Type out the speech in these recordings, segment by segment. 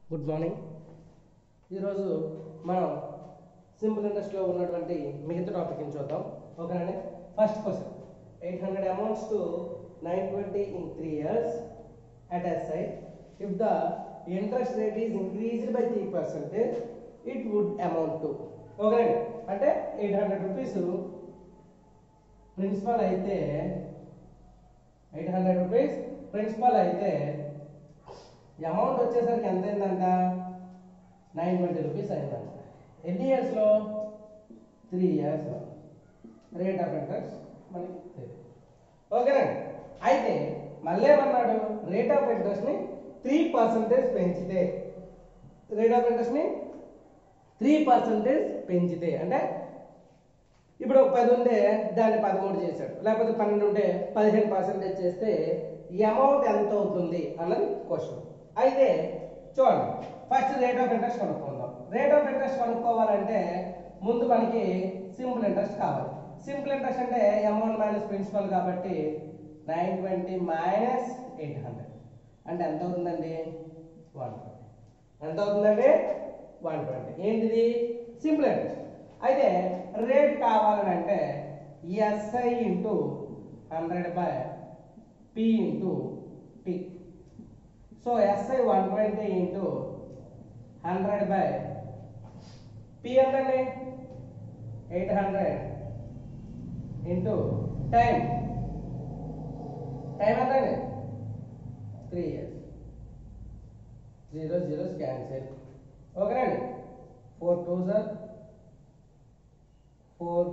Good morning ఈరోజు మనం simple ఇంట్రెస్ట్లో ఉన్నటువంటి మిగతా టాపిక్ని చూద్దాం ఓకేనండి first question eight hundred amounts to nine twenty in three years at S side if the interest rate is increased by three percentage it would amount to ఓకేనండి అంటే eight hundred rupees principal అయితే eight hundred rupees principal అయితే amount వచ్చేసరికి ఎంత అయిందంట nine twenty rupees అయిందంట ఎన్ని ఇయర్స్లో త్రీ ఇయర్స్లో రేట్ ఆఫ్ ఇంట్రెస్ట్ మనకి తెలియదు ఓకేనండి అయితే మళ్ళీ ఏమన్నాడు రేట్ ఆఫ్ ఇంట్రెస్ట్ని త్రీ పర్సెంటేజ్ పెంచితే రేట్ ఆఫ్ ఇంట్రెస్ట్ని త్రీ పర్సెంటేజ్ పెంచితే అంటే ఇప్పుడు ఒక పది ఉంటే దాన్ని పదమూడు చేశాడు లేకపోతే పన్నెండు ఉంటే పదిహేను పర్సెంటేజ్ చేస్తే ఈ అమౌంట్ ఎంత అవుతుంది అన్నది క్వశ్చన్ అయితే చూడండి ఫస్ట్ రేట్ ఆఫ్ ఇంట్రెస్ట్ కనుక్కుందాం రేట్ ఆఫ్ ఇంట్రెస్ట్ కనుక్కోవాలంటే ముందు మనకి సింపుల్ ఇంట్రెస్ట్ కావాలి సింపుల్ ఇంట్రెస్ట్ అంటే అమౌంట్ మైనస్ ప్రిన్సిపల్ కాబట్టి nine twenty minus eight hundred అంటే ఎంత అవుతుందండి వన్ ట్వంటీ ఎంత అవుతుందండి వన్ ట్వంటీ ఏంటిది సింపుల్ ఇంట్రెస్ట్ అయితే రేట్ కావాలని అంటే SI into hundred by P into T so SI one twenty into hundred by P ఎంతండి eight hundred into time time ఎంతండి three years zero zeros cancel ఓకేనండి four two sir four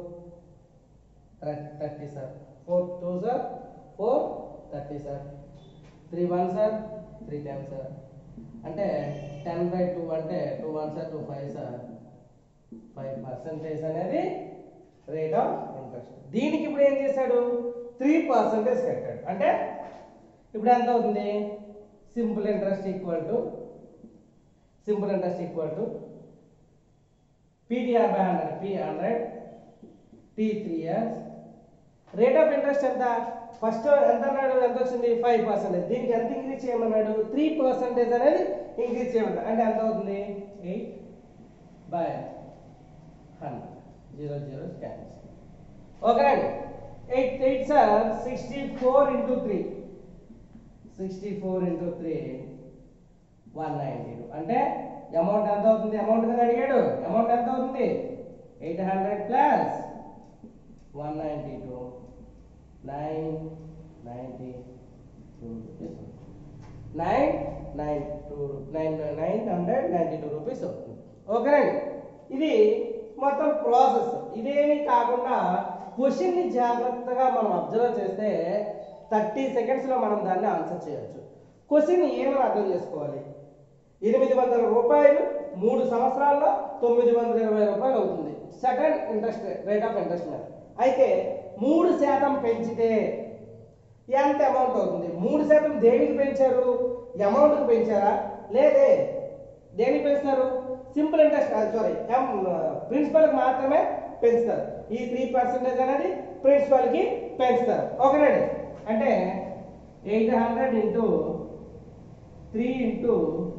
thirty sir four two sir four thirty sir three one sir three ten sir అంటే ten by two అంటే two one sir two five sir five percentage అనేది rate of interest దీనికి ఇప్పుడు ఏం చేశాడు three percentage కట్టాడు అంటే ఇప్పుడు ఎంత అవుతుంది simple interest equal to simple interest equal to PTR by hundred P hundred T three years rate of interest ఎంత ఫస్ట్ ఎంత అన్నాడు ఎంత వచ్చింది ఫైవ్ పర్సెంటేజ్ దీనికి ఎంత ఇంక్రీజ్ చేయమన్నాడు త్రీ పర్సెంటేజ్ అనేది ఇంక్రీజ్ చేయమన్నాడు అంటే ఎంత అవుతుంది eight by hundred zero zero cancel ఓకేనండి eight eight sir sixty four into three sixty four into three one ninety two అంటే అమౌంట్ ఎంత అవుతుంది అమౌంట్ కదా అడిగాడు అమౌంట్ ఎంత అవుతుంది eight hundred plus one ninety two nine ninety two rupees nine nine two nine nine hundred ninety two rupees అవుతుంది ఓకేనండి ఇది మొత్తం ప్రాసెస్ ఇదేమీ కాకుండా క్వశ్చన్ని జాగ్రత్తగా మనం అబ్జర్వ్ చేస్తే థర్టీ సెకండ్స్లో మనం దాన్ని ఆన్సర్ చేయొచ్చు క్వశ్చన్ ఏమని అర్థం చేసుకోవాలి ఎనిమిది వందల రూపాయలు మూడు సంవత్సరాల్లో తొమ్మిది వందల ఇరవై రూపాయలు అవుతుంది second interest rate of interest మీద అయితే మూడు శాతం పెంచితే ఎంత అమౌంట్ అవుతుంది మూడు శాతం దేనికి పెంచారు అమౌంట్కి పెంచారా లేదే దేనికి పెంచుతారు సింపుల్ ఇంట్రెస్ట్ సారీ ప్రిన్సిపల్కి మాత్రమే పెంచుతారు ఈ త్రీ పర్సెంటేజ్ అనేది ప్రిన్సిపల్కి పెంచుతారు ఓకేనండి అంటే eight hundred into three into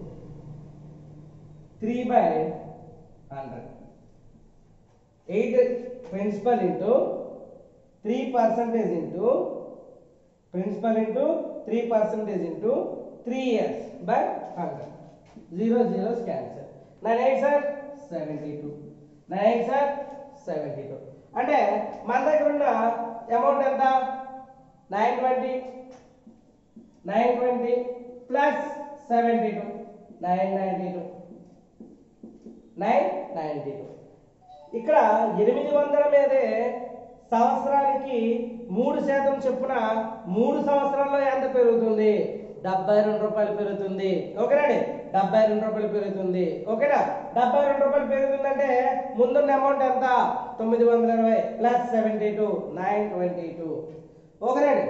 three by hundred eight principal into three percentage into principal into three percentage into three years by hundred zero zeros cancel nine eight sir seventy two nine eight sir seventy two అంటే మన దగ్గర ఉన్న amount ఎంత nine twenty nine twenty plus seventy two nine ninety two nine ninety two ఇక్కడ ఎనిమిది వందల మీదే సంవత్సరానికి మూడు శాతం చొప్పున మూడు సంవత్సరాల్లో ఎంత పెరుగుతుంది డెబ్బై రెండు రూపాయలు పెరుగుతుంది ఓకేనండి డెబ్బై రెండు రూపాయలు పెరుగుతుంది ఓకేనా డెబ్బై రెండు రూపాయలు పెరుగుతుందంటే ముందున్న అమౌంట్ ఎంత తొమ్మిది వందల ఇరవై plus seventy two nine twenty two ఓకేనండి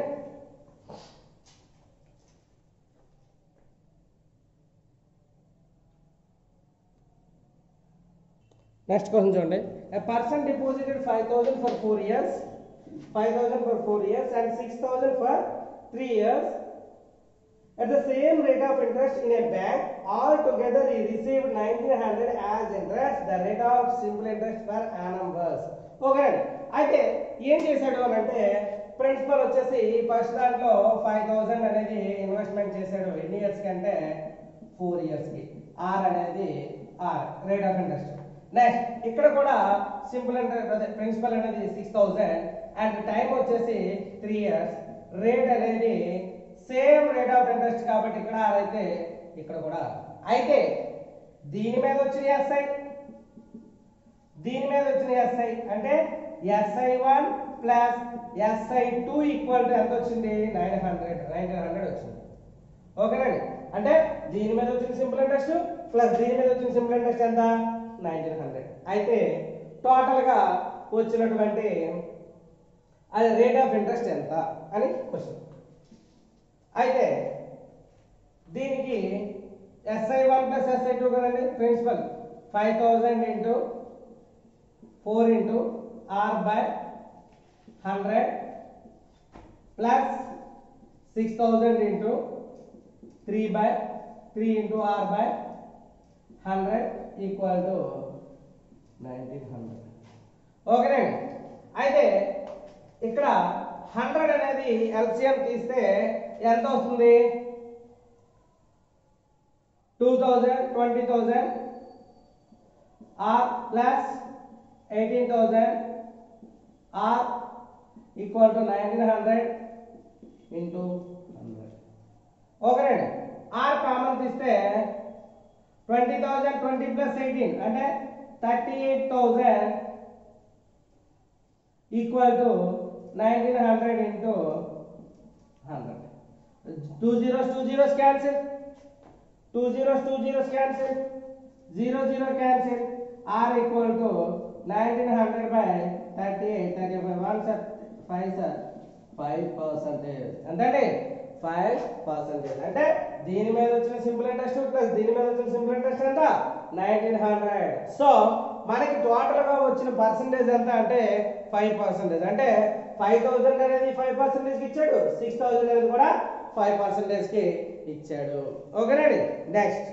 నెక్స్ట్ క్వశ్చన్ చూడండి a person deposited five thousand for four years five thousand for four years and six thousand for three years At the same rate of interest in a bank, altogether he received 1900 as interest. The rate of simple interest per annum was. Okay అయితే ఏం చేశాడు అని అంటే principal వచ్చేసి first దాంట్లో five thousand అనేది investment చేశాడు ఎన్ని ఇయర్స్ కి అంటే ఫోర్ ఇయర్స్ కి ఆర్ అనేది R rate of interest next ఇక్కడ కూడా సింపుల్ ఇంట్రెస్ట్ అదే ప్రిన్సిపల్ అనేది సిక్స్ థౌసండ్ అండ్ టైం వచ్చేసి త్రీ ఇయర్స్ రేట్ అనేది సేమ్ రేట్ ఆఫ్ ఇంట్రెస్ట్ కాబట్టి ఇక్కడ అయితే ఇక్కడ కూడా అయితే దీని మీద వచ్చిన ఎస్ఐ దీని మీద వచ్చిన ఎస్ఐ అంటే SI one plus SI two equal to ఎంత వచ్చింది నైన్ హండ్రెడ్ నైన్టీన్ హండ్రెడ్ వచ్చింది ఓకేనండి అంటే దీని మీద వచ్చిన సింపుల్ ఇంట్రెస్ట్ ప్లస్ దీని మీద వచ్చిన సింపుల్ ఇంట్రెస్ట్ ఎంత నైన్టీన్ హండ్రెడ్ అయితే టోటల్ గా వచ్చినటువంటి అది రేట్ ఆఫ్ ఇంట్రెస్ట్ ఎంత అని క్వశ్చన్ అయితే దీనికి SI one plus SI two కదండి principal five thousand into four into R by hundred plus six thousand into three by three into R by hundred equal to nineteen hundred ఓకేనండి అయితే ఇక్కడ hundred అనేది LCM తీస్తే ఎంత వస్తుంది two thousand twenty thousand R plus eighteen thousand R equal to nineteen hundred into hundred ఓకేనండి R common తీస్తే twenty thousand twenty plus eighteen అంటే thirty eight thousand equal to nineteen hundred into hundred two zeros two zeros cancel two zeros two zeros cancel zero zero cancel R equal to nineteen hundred by thirty eight thirty five one sir five sir five percentage ఎంతండి five percentage అంటే దీని మీద వచ్చిన simple interest plus దీని మీద వచ్చిన simple interest ఎంత nineteen hundred so మనకి టోటల్ గా వచ్చిన పర్సెంటేజ్ ఎంత అంటే ఫైవ్ పర్సెంటేజ్ అంటే ఫైవ్ థౌసండ్ అనేది ఫైవ్ పర్సెంటేజ్ కి ఇచ్చాడు సిక్స్ థౌసండ్ అనేది కూడా ఫైవ్ పర్సెంటేజ్ కి ఇచ్చాడు ఓకేనండి నెక్స్ట్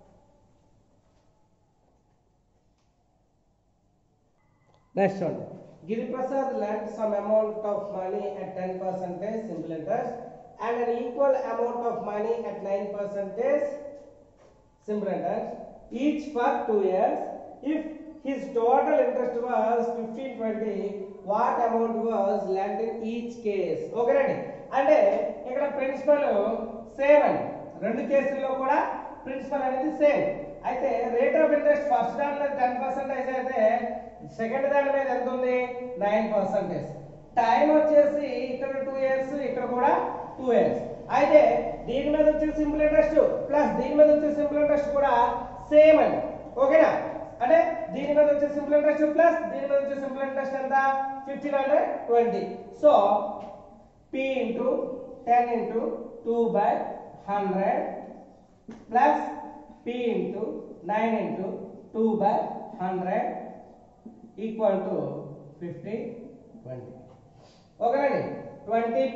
నెక్స్ట్ చూడండి గిరి Prasad lent some amount of money at 10 percentage simple interest and an equal amount of money at 9 percentage simple interest each for 2 years if his total interest was 1520 what amount was lent in each case ఓకేనండి అంటే ఇక్కడ principal same అండి రెండు కేసుల్లో కూడా principal అనేది same అయితే rate of interest first దాంట్లో టెన్ పర్సెంటేజ్ అయితే సెకండ్ దాని మీద ఎంత ఉంది నైన్ పర్సెంటేజ్ టైం వచ్చేసి ఇక్కడ టూ ఇయర్స్ ఇక్కడ కూడా టూ ఇయర్స్ అయితే దీని మీద వచ్చే సింపుల్ ఇంట్రెస్ట్ ప్లస్ దీని మీద వచ్చే సింపుల్ ఇంట్రెస్ట్ కూడా సేమ్ అండి ఓకేనా అంటే దీని మీద వచ్చే సింపుల్ ఇంట్రెస్ట్ ప్లస్ దీని మీద వచ్చే సింపుల్ ఇంట్రెస్ట్ ఎంత fifteen hundred twenty so p into 10 into 2 by 100 plus p into 9 into 2 by 100 equal to 50 20 ఓకేనండి 20p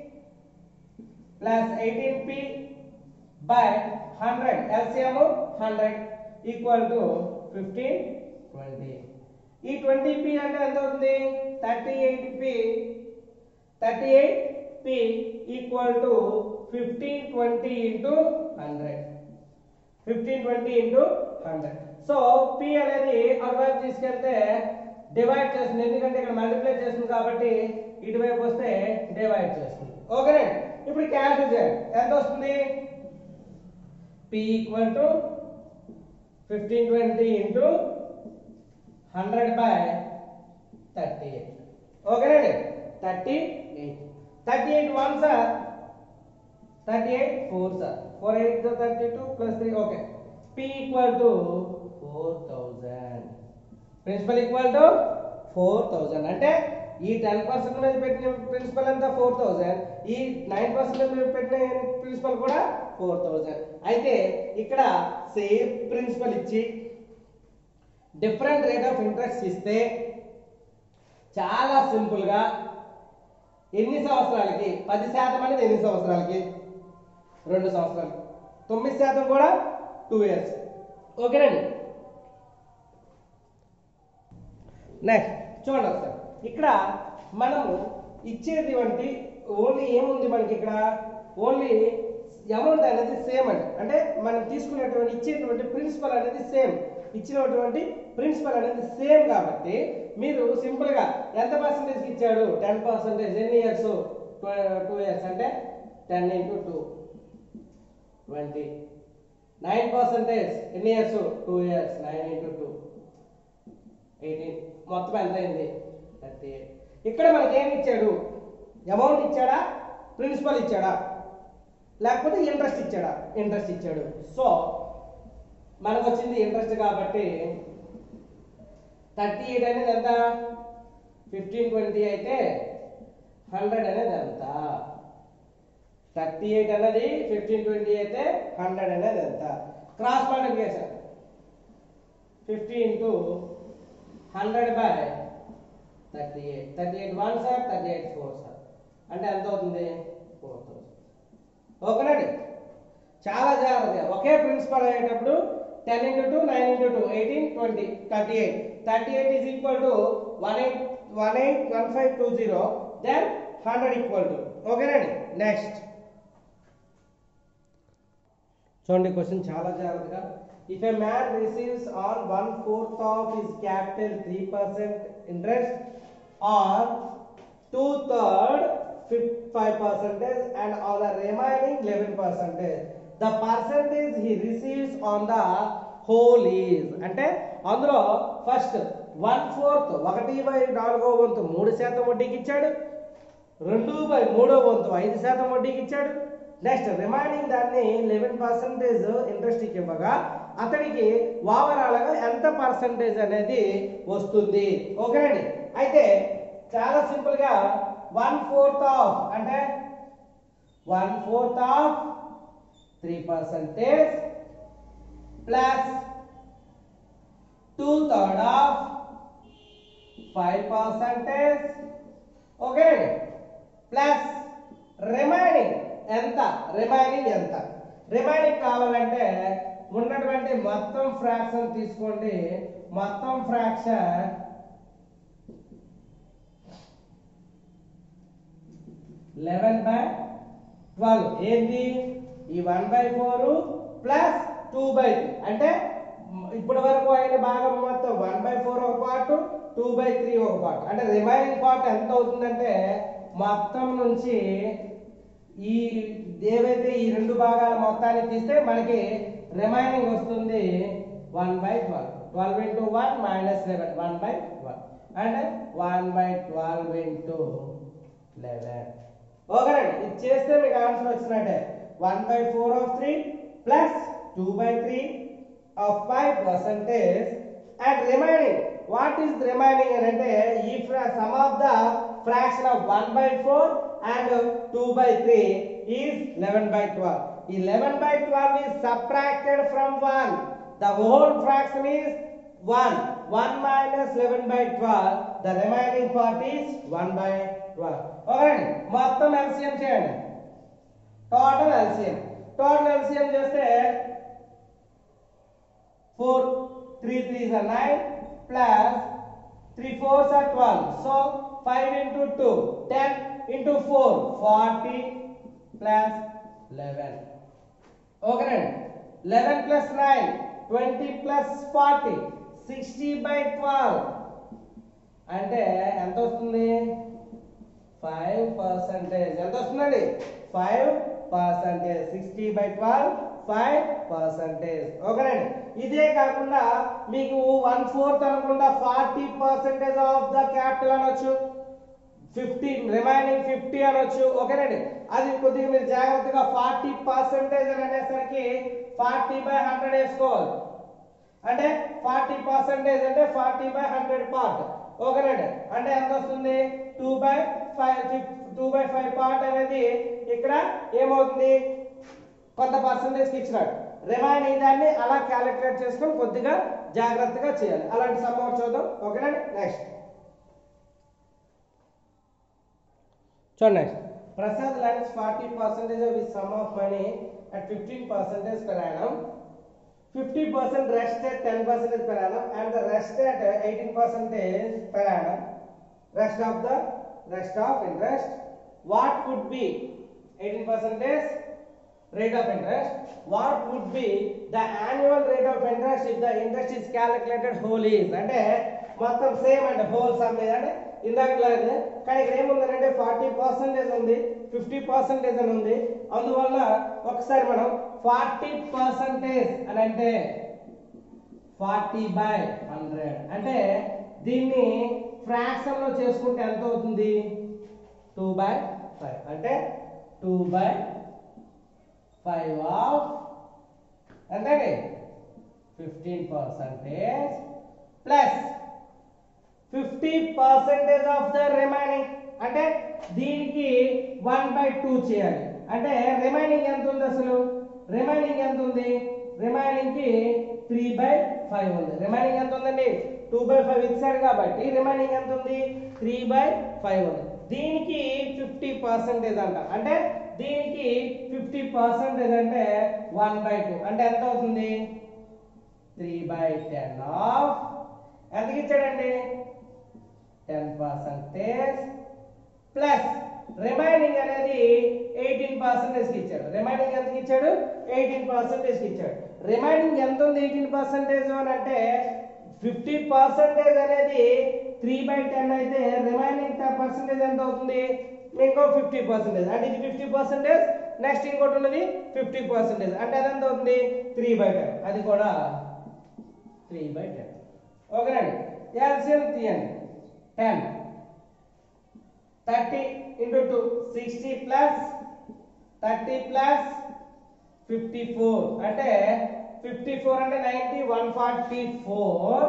plus 18p by 100 LCM 100 equal to 15 20 ఈ 20p అంటే ఎంత అవుతుంది 38p 38 p equal to 15 20 into 100 15 20 into 100 so p అనేది అటువైపు తీసుకెళ్తే divide చేస్తుంది ఎందుకంటే ఇక్కడ మల్టిప్లై చేస్తుంది కాబట్టి ఇటువైపు వస్తే డివైడ్ చేస్తుంది ఓకేనే ఇప్పుడు క్యాన్సిల్ చేయండి ఎంత వస్తుంది p equal to fifteen twenty into hundred by thirty eight ఓకేనండి thirty eight thirty eight one sir thirty eight four sir four eight thirty two plus three okay P equal to four thousand principal equal to four thousand అంటే ఈ ten percent మీద పెట్టిన principal ఎంత four thousand ఈ nine percent మీద పెట్టిన principal కూడా four thousand అయితే ఇక్కడ సేమ్ ప్రిన్సిపల్ ఇచ్చి డిఫరెంట్ రేట్ ఆఫ్ ఇంట్రెస్ట్ ఇస్తే చాలా సింపుల్ గా ఎన్ని సంవత్సరాలకి పది శాతం అనేది ఎన్ని సంవత్సరాలకి రెండు సంవత్సరాలు తొమ్మిది శాతం కూడా టూ ఇయర్స్ ఓకేనండి నెక్స్ట్ చూడండి ఒకసారి ఇక్కడ మనము ఇచ్చేది వంటి ఓన్లీ ఏముంది మనకి ఇక్కడ ఓన్లీ అమౌంట్ అనేది సేమ్ అండి అంటే మనం తీసుకున్నటువంటి ఇచ్చేటువంటి ప్రిన్సిపల్ అనేది సేమ్ ఇచ్చినటువంటి ప్రిన్సిపల్ అనేది సేమ్ కాబట్టి మీరు సింపుల్ గా ఎంత పర్సెంటేజ్ ఇచ్చాడు టెన్ పర్సెంటేజ్ ఎన్ని ఇయర్స్ టూ ఇయర్స్ అంటే ten into two twenty nine percentage ఎన్ని years two years nine into two eighteen మొత్తం ఎంత అయింది థర్టీ ఎయిట్ ఇక్కడ మనకి ఏమి ఇచ్చాడు అమౌంట్ ఇచ్చాడా ప్రిన్సిపల్ ఇచ్చాడా లేకపోతే ఇంట్రెస్ట్ ఇచ్చాడా ఇంట్రెస్ట్ ఇచ్చాడు సో మనకు వచ్చింది ఇంట్రెస్ట్ కాబట్టి థర్టీ ఎయిట్ అనేది ఎంత ఫిఫ్టీన్ ట్వంటీ అయితే హండ్రెడ్ అనేది ఎంత థర్టీ ఎయిట్ అనేది ఫిఫ్టీన్ ట్వంటీ అయితే హండ్రెడ్ అనేది ఎంత cross multiplication fifty into hundred by thirty eight thirty eight one sir thirty eight four సార్ అంటే ఎంత అవుతుంది ఫోర్ థౌసండ్ ఓకేనండి చాలా జాగ్రత్తగా ఒకే ప్రిన్సిపల్ అయ్యేటప్పుడు ten into two nine into two eighteen twenty thirty eight thirty eight is equal to one eight one eight one five two zero then hundred equal to ఓకేనండి నెక్స్ట్ చూడండి question చాలా జాగ్రత్తగా if a man receives on one fourth of his capital three percent interest on two third five percentage and on the remaining eleven percentage the percentage he receives on the whole is అంటే అందులో first one fourth ఒకటి by నాలుగో వంతు మూడు శాతం వడ్డీకి ఇచ్చాడు రెండు బై మూడో వంతు ఐదు శాతం వడ్డీకి ఇచ్చాడు నెక్స్ట్ రిమైనింగ్ దాన్ని లెవెన్ పర్సెంటేజ్ ఇంట్రెస్ట్ ఇవ్వగా అతనికి ఓవరాల్గా ఎంత పర్సెంటేజ్ అనేది వస్తుంది ఓకేనండి అయితే చాలా సింపుల్ గా వన్ ఫోర్త్ ఆఫ్ అంటే one fourth of three percentage plus two third of five percentage okay plus remaining ఎంత రిమైనింగ్ ఎంత రిమైనింగ్ కావాలంటే ఉన్నటువంటి మొత్తం ఫ్రాక్షన్ తీసుకోండి మొత్తం ఫ్రాక్షన్ లెవెన్ బై ట్వెల్వ్ ఏంటి ఈ one by four plus two by అంటే ఇప్పటి వరకు అయిన భాగం మొత్తం వన్ బై ఫోర్ ఒక పార్ట్ టూ బై త్రీ ఒక పార్ట్ అంటే రిమైనింగ్ పార్ట్ ఎంత అవుతుందంటే మొత్తం నుంచి ఈ ఏవైతే ఈ రెండు భాగాల మొత్తాన్ని తీస్తే మనకి రిమైనింగ్ వస్తుంది one by twelve twelve into one minus eleven one by twelve అంటే one by twelve into eleven ఓకేనండి ఇది చేస్తే మీకు ఆన్సర్ వచ్చినట్టే one by four of three plus two by three of five percentage and remaining what is remaining అని అంటే ఈ sum of the fraction of one by four and two by three is eleven by twelve ఈ eleven by twelve is subtracted from one the whole fraction is 1 1 minus 11 by 12 the remaining part is 1 by 12 okay మొత్తం LCM చేయండి total LCM total LCM చేస్తే 4 3 3s are 9 plus 3 4s are 12 so 5 into 2 10 into 4 40 plus 11 okay 11 plus 9 20 plus 40 60 by 12 అంటే ఎంత వస్తుంది five percentage ఎంత వస్తుందండి five percentage sixty by twelve five percentage ఓకేనండి ఇదే కాకుండా మీకు వన్ ఫోర్త్ అనుకుండా forty percentage of the capital అనొచ్చు ఫిఫ్టీ రిమైనింగ్ ఫిఫ్టీ అనొచ్చు ఓకేనండి అది కొద్దిగా మీరు జాగ్రత్తగా ఫార్టీ పర్సెంటేజ్ అని అనేసరికి ఫార్టీ బై హండ్రెడ్ వేసుకోవాలి అంటే ఫార్టీ పర్సెంటేజ్ అంటే ఫార్టీ బై హండ్రెడ్ పార్ట్ ఓకేనండి అంటే ఎంత వస్తుంది two by five two by five part అనేది ఇక్కడ ఏమవుతుంది కొంత పర్సంటేజ్కి ఇచ్చినాడు రిమైనింగ్ దాన్ని అలా క్యాలిక్యులేట్ చేసుకొని కొద్దిగా జాగ్రత్తగా చేయాలి అలాంటి సమ్మర్ చూద్దాం ఓకేనండి నెక్స్ట్ చూడండి next Prasad lands forty percentage of his sum of money at 15 percentage per annum 50 percent rest at 10 percentage per annum and the rest at 18 percentage per annum rest of the rest of interest what would be 18 percentage rate of interest what would be the annual rate of interest if the interest is calculated whole is అంటే మొత్తం same అంటే whole some మీద అంటే ఇందాకలాగే కానీ ఇక్కడ ఏముందంటే forty percentage ఉంది fifty percentage అని ఉంది అందువల్ల ఒకసారి మనం ఫార్టీ పర్సెంటేజ్ అని అంటే ఫార్టీ బై హండ్రెడ్ అంటే దీన్ని ఫ్రాక్షన్ లో చేసుకుంటే ఎంత అవుతుంది టూ బై ఫైవ్ అంటే టూ బై ఫైవ్ ఆఫ్ ఎంతండి fifteen percentage plus fifty percentage of the remaining అంటే దీనికి వన్ బై టూ చేయాలి అంటే రిమైనింగ్ ఎంత ఉంది అసలు రిమైనింగ్ ఎంత ఉంది రిమైనింగ్ కి త్రీ బై ఫైవ్ ఉంది రిమైనింగ్ ఎంత ఉందండి టూ బై ఫైవ్ ఇచ్చాడు కాబట్టి రిమైనింగ్ ఎంత ఉంది త్రీ బై ఫైవ్ ఉంది దీనికి ఫిఫ్టీ పర్సెంటేజ్ అంట అంటే దీనికి ఫిఫ్టీ పర్సెంటేజ్ అంటే వన్ బై టూ అంటే ఎంత అవుతుంది త్రీ బై టెన్ ఆఫ్ ఎంతకి ఇచ్చాడండి టెన్ పర్సెంటేజ్ ప్లస్ రిమైనింగ్ అనేది ఎయిటీన్ పర్సెంటేజ్ ఇచ్చాడు రిమైనింగ్ ఎంతకి ఇచ్చాడు ఎయిటీన్ పర్సెంటేజ్ ఇచ్చాడు రిమైనింగ్ ఎంత ఉంది ఎయిటీన్ పర్సెంటేజ్ అని అంటే ఫిఫ్టీ పర్సెంటేజ్ అనేది త్రీ బై టెన్ అయితే రిమైనింగ్ పర్సెంటేజ్ ఎంత అవుతుంది ఇంకో ఫిఫ్టీ పర్సెంటేజ్ అంటే ఇది ఫిఫ్టీ పర్సెంటేజ్ నెక్స్ట్ ఇంకోటి ఉన్నది ఫిఫ్టీ పర్సెంటేజ్ అంటే అది ఎంత అవుతుంది త్రీ బై టెన్ అది కూడా త్రీ బై టెన్ ఓకేనండి ఎల్సిఎం తీయండి ten thirty into two sixty plus thirty plus fifty four అంటే ఫిఫ్టీ ఫోర్ అంటే ninety one forty four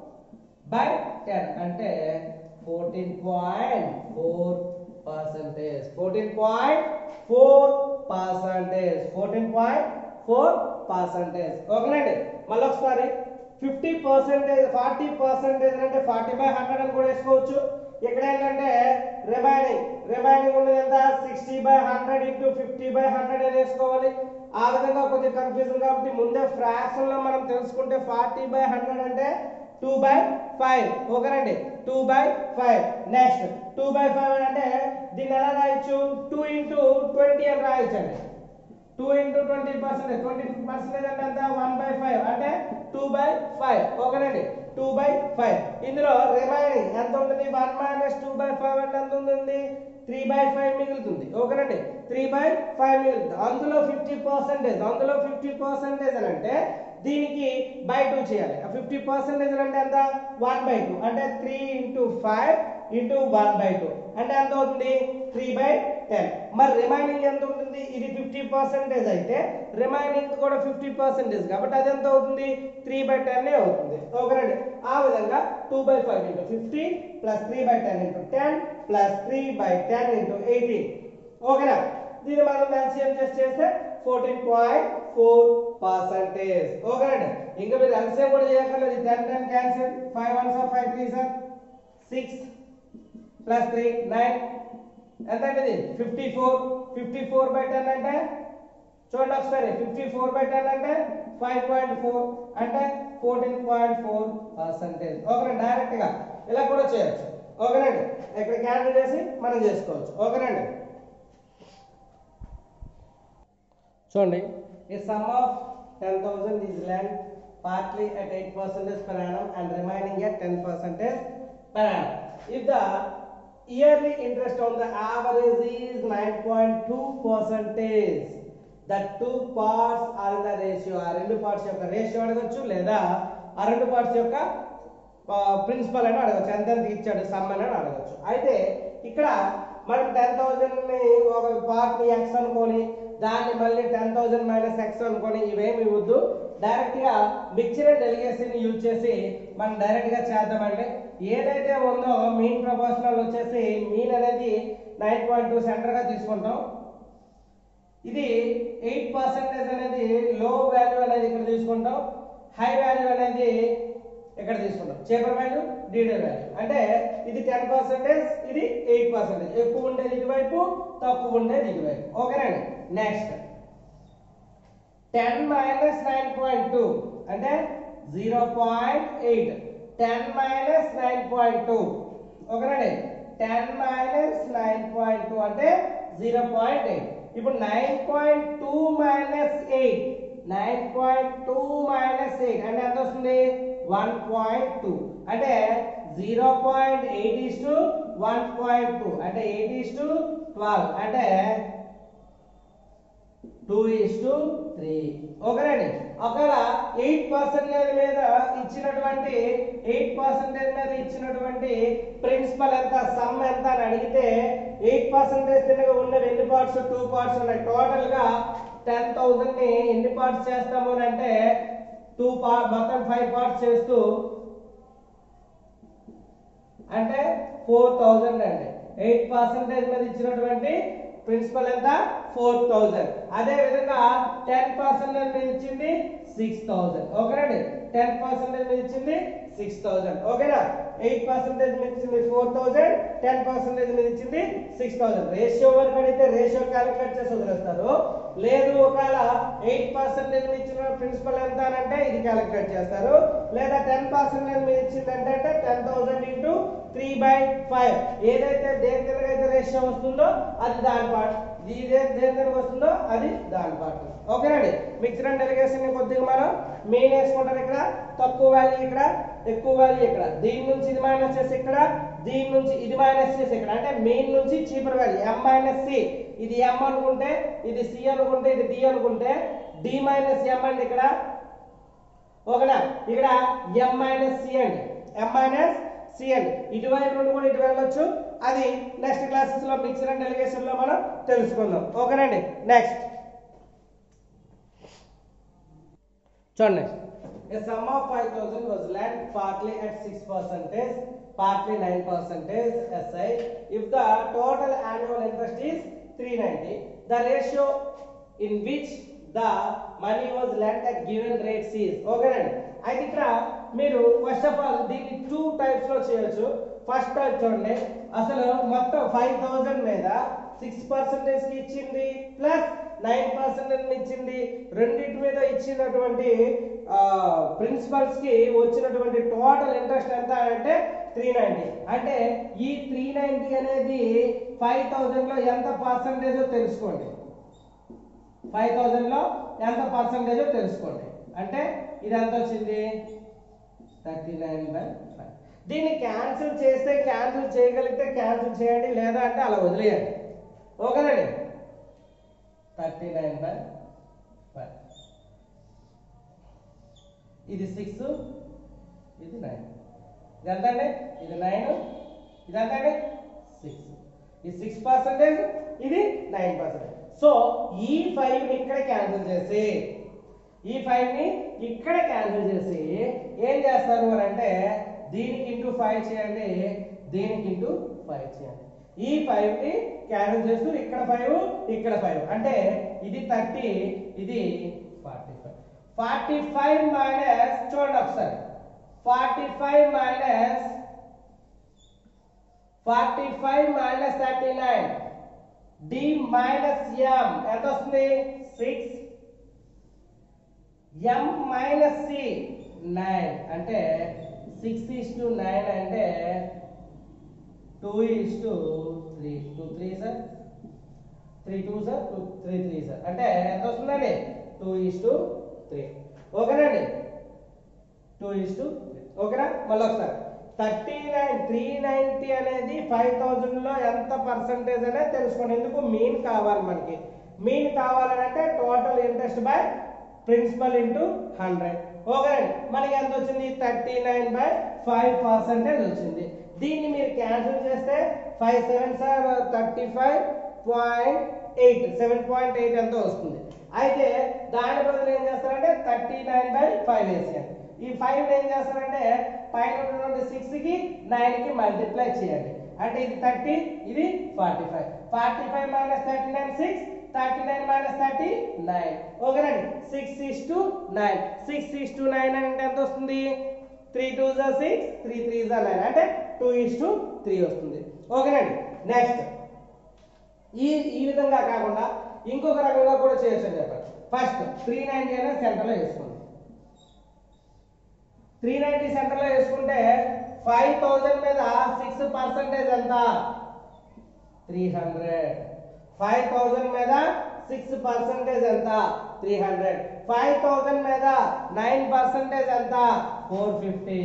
by ten అంటే fourteen point four percentage fourteen point four percentage fourteen point four percentage ఓకేనండి మళ్ళీ ఒకసారి fifty percentage forty percentage అంటే forty by hundred అని కూడా వేసుకోవచ్చు ఇక్కడ ఏంటంటే రిమైనింగ్ రిమైనింగ్ ఉన్నది ఎంత sixty by hundred into fifty by hundred అని వేసుకోవాలి ఆ విధంగా కొంచెం కన్ఫ్యూజన్ కాబట్టి ముందే ఫ్రాక్షన్ లో మనం తెలుసుకుంటే ఫార్టీ బై హండ్రెడ్ అంటే టూ బై ఫైవ్ ఓకేనండి two by five next two by five అంటే దీన్ని ఎలా రాయొచ్చు టూ ఇంటూ ట్వంటీ అని రాయొచ్చు అండి two into twenty percentage twenty percentage అంటే ఎంత వన్ బై ఫైవ్ అంటే టూ బై ఫైవ్ ఓకేనండి టూ బై ఫైవ్ ఇందులో రిమైనింగ్ ఎంత ఉంటుంది one minus two by five అంటే ఎంత ఉంటుంది త్రీ బై ఫైవ్ మిగులుతుంది ఓకేనండి త్రీ బై ఫైవ్ మిగులుతుంది అందులో ఫిఫ్టీ పర్సెంటేజ్ అందులో ఫిఫ్టీ పర్సెంటేజ్ అని అంటే దీనికి బై టూ చేయాలి ఫిఫ్టీ పర్సెంటేజ్ అంటే ఎంత వన్ బై టూ అంటే three into five into one by two అంటే ఎంత అవుతుంది త్రీ బై టెన్ మరి రిమైనింగ్ ఎంత ఉంటుంది ఇది ఫిఫ్టీ పర్సెంటేజ్ అయితే రిమైనింగ్ కూడా ఫిఫ్టీ పర్సెంటేజ్ కాబట్టి అది ఎంత అవుతుంది త్రీ బై టెన్ అవుతుంది ఓకేనండి ఆ విధంగా two by five into fifty plus three by ten into ten plus three by ten into eighteen ఓకేనా దీన్ని మనం ఎల్సిఎం చేసి చేస్తే ఫోర్టీన్ పాయింట్ ఫోర్ పర్సెంటేజ్ ఓకేనండి ఇంకా మీరు ఎల్సిఎం కూడా చేయక్కర్లేదు ten ten cancel five one sir five three సార్ సిక్స్ ప్లస్ త్రీ నైన్ ఎంత అంటే ఇది fifty four fifty four by ten అంటే చూడండి ఒకసారి ఫిఫ్టీ ఫోర్ బై టెన్ అంటే ఫైవ్ పాయింట్ ఫోర్ అంటే ఫోర్టీన్ పాయింట్ ఫోర్ పర్సెంటేజ్ ఓకేనండి డైరెక్ట్ గా ఇలా కూడా చేయొచ్చు ఓకేనండి ఇక్కడ క్యాన్సిల్ చేసి మనం చేసుకోవచ్చు ఓకేనండి చూడండి ఈ sum of ten thousand is land partly at 8 percentage per annum and remaining at 10 percentage per annum. If the yearly interest on the average is 9.2 percentage, the two parts are in the ratio. ఆ రెండు parts యొక్క ratio అడగచ్చు లేదా ఆ రెండు parts యొక్క principal అని అడగచ్చు ఎంత ఎంత ఇచ్చాడు సమ్ అని అడగచ్చు అయితే ఇక్కడ మనం టెన్ థౌజండ్ ని ఒక పార్ట్ ని ఎక్స్ అనుకొని దాన్ని మళ్ళీ టెన్ థౌజండ్ మైనస్ ఎక్స్ అనుకొని ఇవేమి ఇవ్వద్దు డైరెక్ట్ గా మిక్చర్ అండ్ డెలిగేషన్ యూజ్ చేసి మనం డైరెక్ట్ గా చేద్దామండి ఏదైతే ఉందో మీన్ ప్రపోర్షనల్ వచ్చేసి మీన్ అనేది నైన్ పాయింట్ టూ సెంటర్ గా తీసుకుంటాం ఇది ఎయిట్ పర్సెంటేజ్ అనేది లో వాల్యూ అనేది ఇక్కడ తీసుకుంటాం హై వాల్యూ అనేది ఇక్కడ తీసుకుంటాం చేపర్ వాల్యూ డీడే వాల్యూ అంటే ఇది టెన్ పర్సెంటేజ్ ఇది ఎయిట్ పర్సెంటేజ్ ఎక్కువ ఉండేది ఇటువైపు తక్కువ ఉండేది ఇటువైపు ఓకేనండి next ten minus nine point two అంటే zero point eight ten minus nine point two ఓకేనండి ten minus nine point two అంటే జీరో పాయింట్ ఎయిట్ ఇప్పుడు nine point two minus eight nine point two minus eight అంటే ఎంత వస్తుంది one point two అంటే zero point eight is to one point two అంటే eight is to twelve అంటే two is to three ఓకేనండి ఒకవేళ eight percentage మీద ఇచ్చినటువంటి ఎయిట్ పర్సెంటేజ్ మీద ఇచ్చినటువంటి ప్రిన్సిపల్ ఎంత సమ్ ఎంత అని అడిగితే ఎయిట్ పర్సెంటేజ్ కింద ఉన్న ఎన్ని పార్ట్స్ టూ పార్ట్స్ ఉన్నాయి టోటల్ గా టెన్ థౌసండ్ ని ఎన్ని పార్ట్స్ చేస్తాము అని అంటే టూ పార్ట్ మొత్తం ఫైవ్ పార్ట్స్ చేస్తూ అంటే ఫోర్ థౌజండ్ అండి ఎయిట్ పర్సెంటేజ్ మీద ఇచ్చినటువంటి ప్రిన్సిపల్ ఎంత ఫోర్ థౌజండ్ అదే విధంగా టెన్ పర్సెంటేజ్ మీద ఇచ్చింది సిక్స్ థౌజండ్ ఓకేనండి టెన్ పర్సెంటేజ్ మీద ఇచ్చింది సిక్స్ థౌజండ్ ఓకేనా ఎయిట్ పర్సెంటేజ్ మీద ఇచ్చింది ఫోర్ థౌజండ్ టెన్ పర్సెంటేజ్ మీద ఇచ్చింది సిక్స్ థౌజండ్ రేషియో వరకు అడిగితే రేషియో క్యాలిక్యులేట్ చేసి వదిలేస్తారు లేదు ఒకవేళ ఎయిట్ పర్సెంటేజ్ మీద ఇచ్చిన ప్రిన్సిపల్ ఎంత అని అంటే ఇది క్యాలిక్యులేట్ చేస్తారు లేదా టెన్ పర్సెంటేజ్ మీద ఇచ్చింది అంటే ten thousand into three by five ఏదైతే దేని కింద అయితే రేషియో వస్తుందో అది దాని పార్ట్ ఇదే దేని కింద వస్తుందో అది దాని పార్ట్ ఓకేనండి మిక్స్డ్ అండ్ డెలిగేషన్ కొద్దిగా మనం మెయిన్ వేసుకుంటారు ఇక్కడ తక్కువ వాల్యూ ఇక్కడ ఎక్కువ వాల్యూ ఇక్కడ దీని నుంచి ఇది మైనస్ చేసి ఇక్కడ దీని నుంచి ఇది మైనస్ చేసి ఇక్కడ అంటే మెయిన్ నుంచి cheaper value M minus C ఇది ఎం అనుకుంటే ఇది సి అనుకుంటే ఇది డి అనుకుంటే డి మైనస్ ఎం అండి ఇక్కడ ఓకేనా ఇక్కడ ఎం మైనస్ సి అండి ఎం మైనస్ సి అండి ఇటువైపు నుండి కూడా ఇటు వెళ్ళొచ్చు అది నెక్స్ట్ క్లాసెస్ లో మిక్సర్ అండ్ డెలిగేషన్ లో మనం తెలుసుకుందాం ఓకేనండి నెక్స్ట్ చూడండి A sum of 5000 was lent partly at 6 percentage, partly 9 percentage SI. If the total annual interest is 390, the ratio in which the money was lent at given rates is. Okay, అయితే ఇక్కడ మీరు first of all దీన్ని two types లో చేయొచ్చు first type చూడండి అసలు మొత్తం five thousand మీద సిక్స్ పర్సెంటేజ్ కి ఇచ్చింది ప్లస్ నైన్ పర్సెంటేజ్ ఇచ్చింది రెండింటి మీద ఇచ్చినటువంటి ప్రిన్సిపల్స్ కి వచ్చినటువంటి టోటల్ ఇంట్రెస్ట్ ఎంత అంటే త్రీ నైన్టీ అంటే ఈ త్రీ నైన్టీ అనేది ఫైవ్ థౌసండ్ లో ఎంత పర్సెంటేజ్ తెలుసుకోండి ఫైవ్ థౌసండ్ లో ఎంత పర్సెంటేజ్ తెలుసుకోండి అంటే ఇది ఎంత వచ్చింది థర్టీ నైన్ బై ఫైవ్ దీన్ని క్యాన్సిల్ చేస్తే క్యాన్సిల్ చేయగలిగితే క్యాన్సిల్ చేయండి లేదా అంటే అలా వదిలేయండి ఓకేనండి థర్టీ నైన్ బై ఫైవ్ ఇది సిక్స్ ఇది నైన్ ఇది ఎంతండి ఇది నైన్ ఇది ఎంతండి సిక్స్ ఇది సిక్స్ పర్సెంటేజ్ ఇది నైన్ పర్సెంటేజ్ సో ఈ ఫైవ్ ని ఇక్కడ క్యాన్సిల్ చేసి ఈ ఫైవ్ ని ఇక్కడ క్యాన్సిల్ చేసి ఏం చేస్తారు అని అంటే దీనికి ఇంటూ ఫైవ్ చేయండి దీనికి ఇంటూ ఫైవ్ చేయండి ఈ ఫైవ్ ని క్యాన్సిల్ చేస్తూ ఇక్కడ ఫైవ్ ఇక్కడ ఫైవ్ అంటే ఇది థర్టీ ఇది forty five forty five minus చూడండి ఒకసారి forty five minus forty five minus thirty nine D minus M ఎంత వస్తుంది six M minus C nine అంటే సిక్స్ ఈస్ టు నైన్ అంటే two is to three two three సార్ three two సార్ two three three సార్ అంటే ఎంత వస్తుందండి టూ ఈస్ టు త్రీ ఓకేనండి టూ ఈస్ టు ఓకేనా మళ్ళీ ఒకసారి థర్టీ నైన్ త్రీ నైన్టీ అనేది ఫైవ్ థౌజండ్ లో ఎంత పర్సంటేజ్ అనేది తెలుసుకోండి ఎందుకు మీన్ కావాలి మనకి మీన్ కావాలంటే total interest by principal into hundred okay మనకి ఎంత వచ్చింది thirty nine by five percentage వచ్చింది దీన్ని మీరు క్యాన్సిల్ చేస్తే ఫైవ్ సెవెన్ సార్ thirty five point eight seven point eight ఎంతో వస్తుంది అయితే దాని బదులు ఏం చేస్తారంటే థర్టీ నైన్ బై ఫైవ్ వేసేయండి ఈ ఫైవ్ ఏం చేస్తారంటే పైన ఉన్నటువంటి సిక్స్ కి నైన్ కి మల్టిప్లై చేయండి అంటే ఇది థర్టీ ఇది forty five forty five minus thirty nine six thirty nine minus thirty nine ఓకేనండి six is to nine six is to nine అంటే ఎంత వస్తుంది త్రీ టూ జా సిక్స్ త్రీ త్రీ జా నైన్ అంటే టూ ఇస్ టు త్రీ వస్తుంది ఓకేనండి next ఈ ఈ విధంగా కాకుండా ఇంకొక రకంగా కూడా చేయొచ్చు అని చెప్పండి ఫస్ట్ త్రీ నైన్టీ అనేది సెంటర్లో వేసుకోండి త్రీ నైన్టీ సెంటర్లో వేసుకుంటే ఫైవ్ థౌజండ్ మీద సిక్స్ పర్సెంటేజ్ ఎంత త్రీ హండ్రెడ్ ఫైవ్ థౌజండ్ మీద సిక్స్ పర్సెంటేజ్ ఎంత త్రీ హండ్రెడ్ ఫైవ్ థౌజండ్ మీద నైన్ పర్సెంటేజ్ ఎంత ఫోర్ ఫిఫ్టీ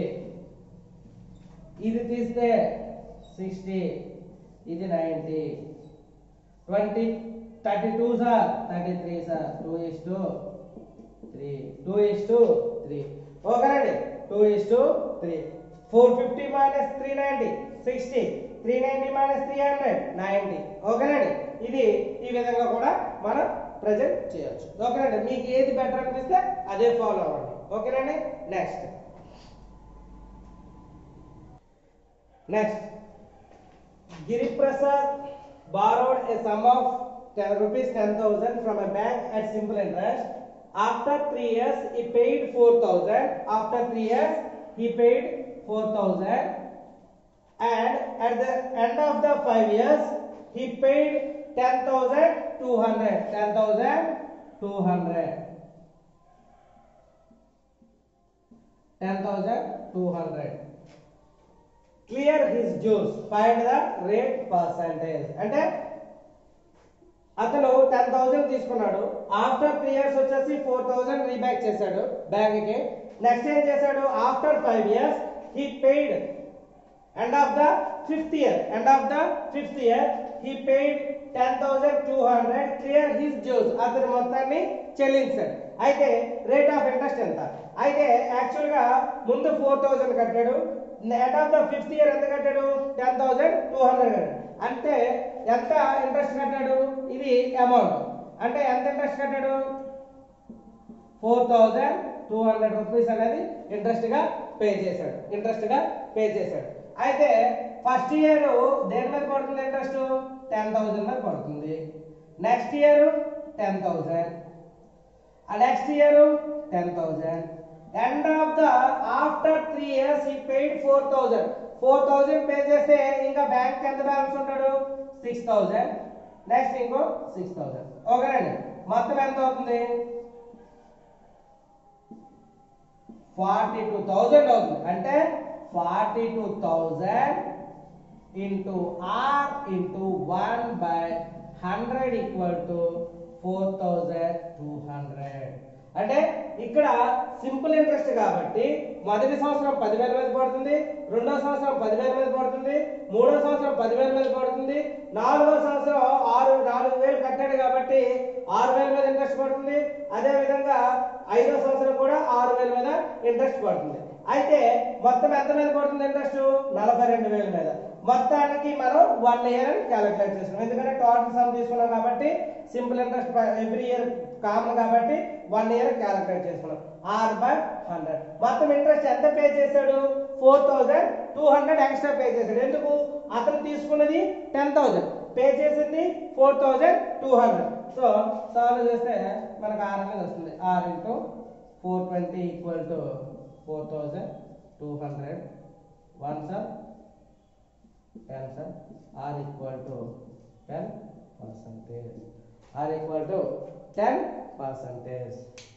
ఇది తీస్తే సిక్స్టీ ఇది ninety twenty thirty two sir thirty three sir two is to three two is to three ఓకేనండి two is to three four fifty minus three ninety sixty three ninety minus three hundred ninety ఓకేనండి ఇది ఈ విధంగా కూడా మనం present చేయొచ్చు ఓకేనండి మీకు ఏది బెటర్ అనిపిస్తే అదే ఫాలో అవ్వండి ఓకేనండి next next Giri Prasad borrowed a sum of 10 rupees 10,000 from a bank at simple interest. After three years, he paid 4,000. After three years, he paid 4,000. And at the end of the five years, he paid 10,200. 10,200. 10,200. Clear his dues find the rate percentage అంటే అతను ten thousand తీసుకున్నాడు after three years వచ్చేసి four thousand రీబ్యాక్ చేశాడు bank కి next ఏం చేశాడు after five years he paid end of the fifth year end of the fifth year he paid ten thousand two hundred clear his dues అతను మొత్తాన్ని చెల్లించాడు అయితే rate of interest ఎంత అయితే యాక్చువల్ గా ముందు ఫోర్ థౌసండ్ కట్టాడు end of the fifth year ఎంత కట్టాడు టెన్ థౌసండ్ టూ హండ్రెడ్ కట్టాడు అంటే ఎంత ఇంట్రెస్ట్ కట్టాడు ఇది అమౌంట్ అంటే ఎంత ఇంట్రెస్ట్ కట్టాడు four thousand two hundred rupees అనేది ఇంట్రెస్ట్ గా పే చేశాడు ఇంట్రెస్ట్ గా పే చేశాడు అయితే ఫస్ట్ ఇయర్ దేని మీద పడుతుంది ఇంట్రెస్ట్ టెన్ థౌసండ్ మీద పడుతుంది నెక్స్ట్ ఇయర్ టెన్ థౌసండ్ ఆ next year ten thousand end of the after three years ఈ paid four thousand four thousand pay చేస్తే ఇంకా బ్యాంక్ ఎంత బ్యాలెన్స్ ఉంటాడు సిక్స్ థౌసండ్ నెక్స్ట్ ఇంకో సిక్స్ థౌసండ్ ఓకేనండి మొత్తం ఎంత అవుతుంది ఫార్టీ టూ థౌజండ్ అవుతుంది అంటే forty two thousand into R into one by hundred equal to four thousand two hundred అంటే ఇక్కడ సింపుల్ ఇంట్రెస్ట్ కాబట్టి మొదటి సంవత్సరం పదివేల మీద పడుతుంది రెండో సంవత్సరం పదివేల మీద పడుతుంది మూడో సంవత్సరం పదివేల మీద పడుతుంది నాలుగో సంవత్సరం ఆరు నాలుగు వేలు కట్టాడు కాబట్టి ఆరు వేల మీద ఇంట్రెస్ట్ పడుతుంది అదే విధంగా ఐదో సంవత్సరం కూడా ఆరు వేల మీద ఇంట్రెస్ట్ పడుతుంది అయితే మొత్తం ఎంత మీద పడుతుంది ఇంట్రెస్ట్ నలభై రెండు వేల మీద మొత్తానికి మనం వన్ ఇయర్ అని క్యాలిక్యులేట్ చేస్తున్నాం ఎందుకంటే టోటల్ సమ్ తీసుకున్నాం కాబట్టి simple interest every year common కాబట్టి వన్ ఇయర్ క్యాలిక్యులేట్ చేసుకున్నాం ఆర్ బై హండ్రెడ్ మొత్తం ఇంట్రెస్ట్ ఎంత పే చేశాడు four thousand two hundred extra pay చేశాడు ఎందుకు అతను తీసుకున్నది టెన్ థౌజండ్ పే చేసింది four thousand two hundred so solve చేస్తే మనకు ఆర్ అనేది వస్తుంది R into four twenty equal to four thousand two hundred one sir ten sir R equal to ten percentage R equal to ten percentage